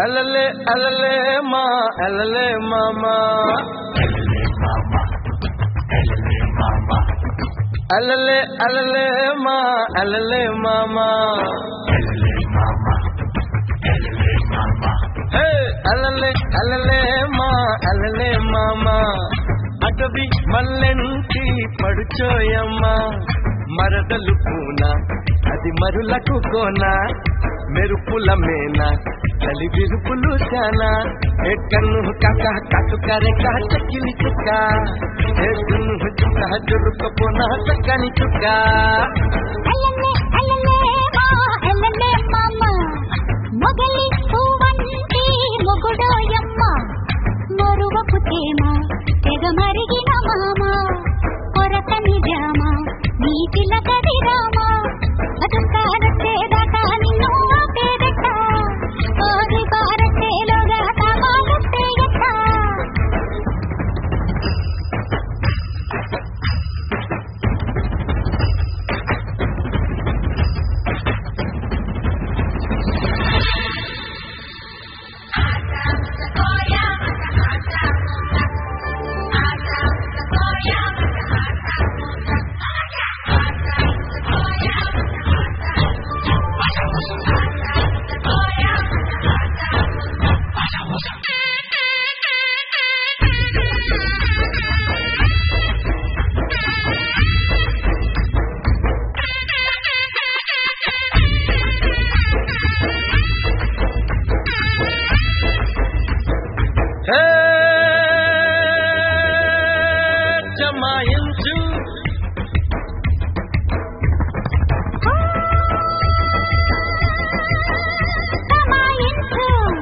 అలలే అలలే మా అలలే మామా అలలే అలలే మా అలలే మామా హే అలలే అలలే మా అలలే మామా అటవి మల్లెంటి పడుచోయమ్మా మరదలు పూన అది మరులకు కోన మెరుపుల మేన చలి విరుపులు చానా ఏ కన్ను కక కటు కరె చక్కిలి చుక్క ఏ దున్ను చుక్క జురుకపోన చక్కని చుక్క అల్లల్లే అల్లల్లే మా అల్లల్లే మామ మొగలి పువ్వంటి మొగుడోయమ్మ మరువపు తేమ తెగ మరిగిన మామ కొరత నిజామ నీ చిలకది రామ అదుకాడచ్చేదాకా నిన్ను ఆపేదట ఆది భారతేలోగా తమాగట్టేయట హే జమాయించు తమాయించు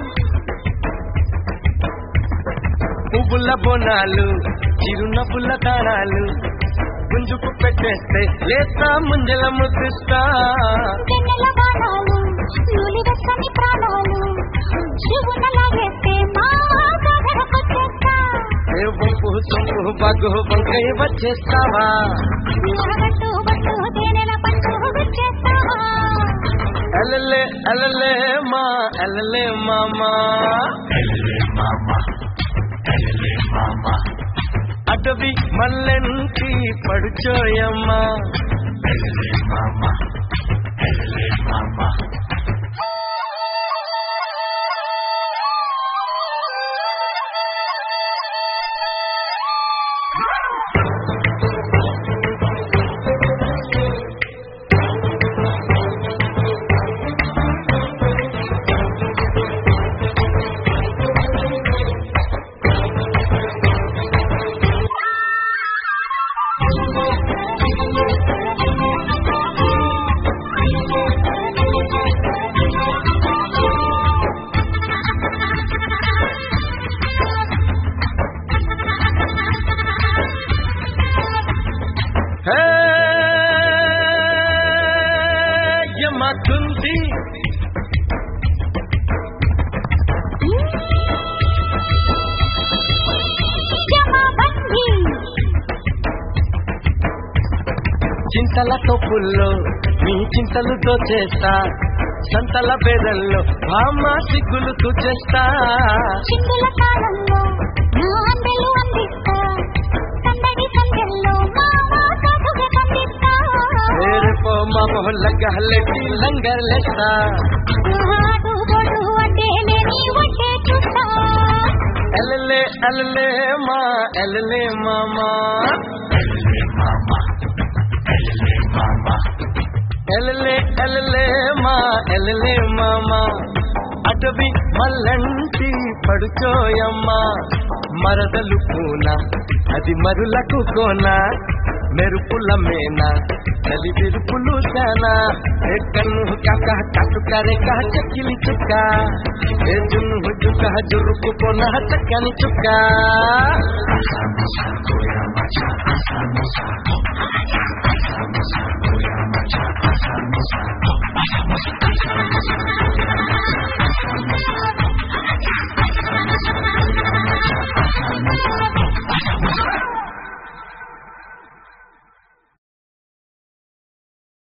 పువ్వుల బోనాలు చిరునవ్వుల తాళాలు గుంజుకు పెట్టేస్తే లేస్తా ముంజల ముద్దిస్తా వెన్నెల బాణాలు నూలివెచ్చని ప్రాణాలు శివునలాగేస్తే మా సాగరకొచ్చేస్తా ఏ వంపు సొంపు బగ్గు వంకై వచ్చేస్తావా ఎరగట్టు బట్టు తేనెల పట్టు వచ్చేస్తావా అలలే అలలే మా అలలే మామా అటవి మల్లెంటి పడుచోయమ్మా హే యమకుంది జమాబందీ చింతల తొప్పుల్లో నీ చింతలు దోచేస్తా సంతల బెదల్లో బామ్మ సిగ్గులు తుచేస్తా చిందుల కాలంలో నా అందెలు అందిస్తా సందడి సందెల్లో మామ సాగుగా కందిస్తా రేపో మా మొహల్లెట్టి లంగర్లేస్తా ఆటు బొడు అంటే లేని వడ్డే చూస్తా ఎల్లలే ఎల్లలే మా ఎల్లలే మామా ఎల్లలే ఎల్లలే మా ఎల్లలే మామా అటవి మల్లంటి పడుకోయమ్మా మరదలు పూన అది మరులకు కోన మెరుపుల మేన చలి విరుపులు చానా ఏ కన్ను కక కటు కరె చక్కిలి చుక్క ఏ జున్ను జుక జురుకు కొన చక్కని చుక్క